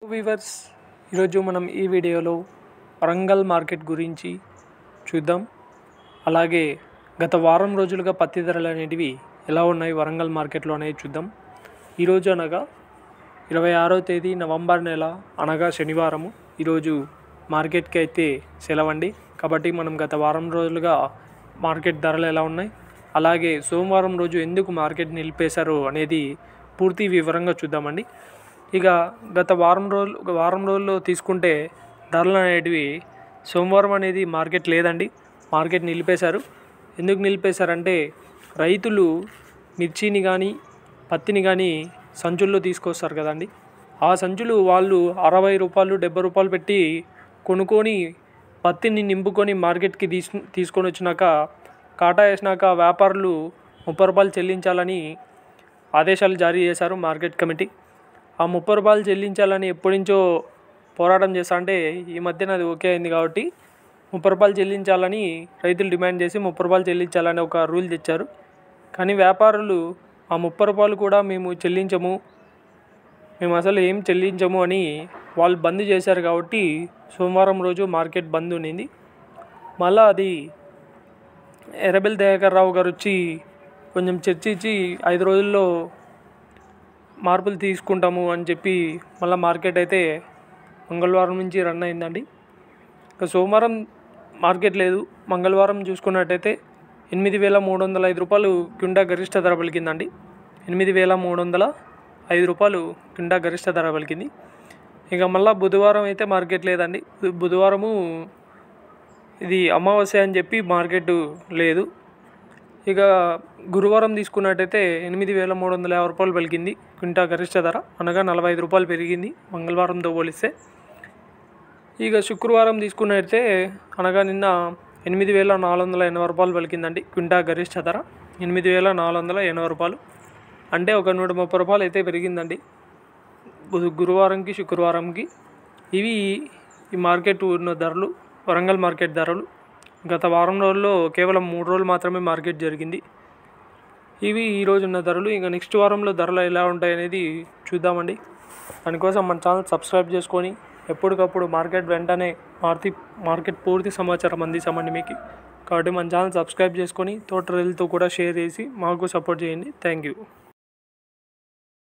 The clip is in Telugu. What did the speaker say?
వీవర్స్ ఈరోజు మనం ఈ వీడియోలో వరంగల్ మార్కెట్ గురించి చూద్దాం అలాగే గత వారం రోజులుగా పత్తి ధరలు అనేటివి ఎలా ఉన్నాయి వరంగల్ మార్కెట్లో అనేది చూద్దాం ఈరోజు అనగా ఇరవై ఆరో తేదీ నవంబర్ నెల అనగా శనివారము ఈరోజు మార్కెట్కి అయితే సెలవండి కాబట్టి మనం గత వారం రోజులుగా మార్కెట్ ధరలు ఎలా ఉన్నాయి అలాగే సోమవారం రోజు ఎందుకు మార్కెట్ నిలిపేశారు అనేది పూర్తి వివరంగా చూద్దామండి ఇక గత వారం రోజులు వారం రోజుల్లో తీసుకుంటే ధరలు అనేటివి సోమవారం అనేది మార్కెట్ లేదండి మార్కెట్ నిలిపేశారు ఎందుకు నిలిపేశారంటే రైతులు మిర్చిని కానీ పత్తిని కానీ సంచుల్లో తీసుకొస్తారు కదండి ఆ సంచులు వాళ్ళు అరవై రూపాయలు డెబ్బై రూపాయలు పెట్టి కొనుక్కొని పత్తిని నింపుకొని మార్కెట్కి తీసు తీసుకొని వచ్చినాక కాటా వేసినాక వ్యాపారులు ముప్పై రూపాయలు చెల్లించాలని ఆదేశాలు జారీ చేశారు మార్కెట్ కమిటీ ఆ ముప్పై రూపాయలు చెల్లించాలని ఎప్పటి నుంచో పోరాటం చేస్తా అంటే ఈ మధ్యన అది ఓకే అయింది కాబట్టి ముప్పై రూపాయలు చెల్లించాలని రైతులు డిమాండ్ చేసి ముప్పై రూపాయలు చెల్లించాలని ఒక రూల్ తెచ్చారు కానీ వ్యాపారులు ఆ ముప్పై రూపాయలు కూడా మేము చెల్లించము మేము అసలు ఏం చెల్లించము అని వాళ్ళు బంద్ చేశారు కాబట్టి సోమవారం రోజు మార్కెట్ బంద్ ఉన్నింది మళ్ళా అది ఎర్రబెల్లి దయాకర్ రావు గారు వచ్చి కొంచెం చర్చించి ఐదు రోజుల్లో మార్పులు తీసుకుంటాము అని చెప్పి మళ్ళీ మార్కెట్ అయితే మంగళవారం నుంచి రన్ అయిందండి ఇక సోమవారం మార్కెట్ లేదు మంగళవారం చూసుకున్నట్టయితే ఎనిమిది వేల మూడు వందల ఐదు రూపాయలు క్వింటా గరిష్ట ధర పలికిందండి ఎనిమిది వేల మూడు వందల ఐదు రూపాయలు క్వింటా గరిష్ట ధర పలికింది ఇక మళ్ళీ బుధవారం అయితే మార్కెట్ లేదండి బు- బుధవారము ఇది అమావాస్య అని చెప్పి మార్కెట్ లేదు ఇక గురువారం తీసుకున్నట్టయితే ఎనిమిది వేల మూడు వందల యాభై రూపాయలు పలికింది క్వింటా గరిష్ట ధర అనగా నలభై ఐదు రూపాయలు పెరిగింది మంగళవారంతో పోలిస్తే ఇక శుక్రవారం తీసుకున్నట్టయితే అనగా నిన్న ఎనిమిది వేల నాలుగు వందల ఎనభై రూపాయలు పలికిందండి క్వింటా గరిష్ట ధర ఎనిమిది వేల నాలుగు వందల ఎనభై రూపాయలు అంటే ఒక నూట ముప్పై రూపాయలు అయితే పెరిగిందండి గు- గురువారంకి శుక్రవారంకి ఇవి ఈ మార్కెట్ ఉన్న ధరలు వరంగల్ మార్కెట్ ధరలు గత వారం రోజుల్లో కేవలం మూడు రోజులు మాత్రమే మార్కెట్ జరిగింది ఇవి ఈ రోజు ఉన్న ధరలు ఇంకా నెక్స్ట్ వారంలో ధరలు ఎలా ఉంటాయి అనేది చూద్దామండి దానికోసం మన ఛానల్ సబ్స్క్రైబ్ చేసుకొని ఎప్పటికప్పుడు మార్కెట్ వెంటనే మార్తి మార్కెట్ పూర్తి సమాచారం అందిస్తామండి మీకు కాబట్టి మన ఛానల్ సబ్స్క్రైబ్ చేసుకొని తోట రైతులతో కూడా షేర్ చేసి మాకు సపోర్ట్ చేయండి థ్యాంక్ యూ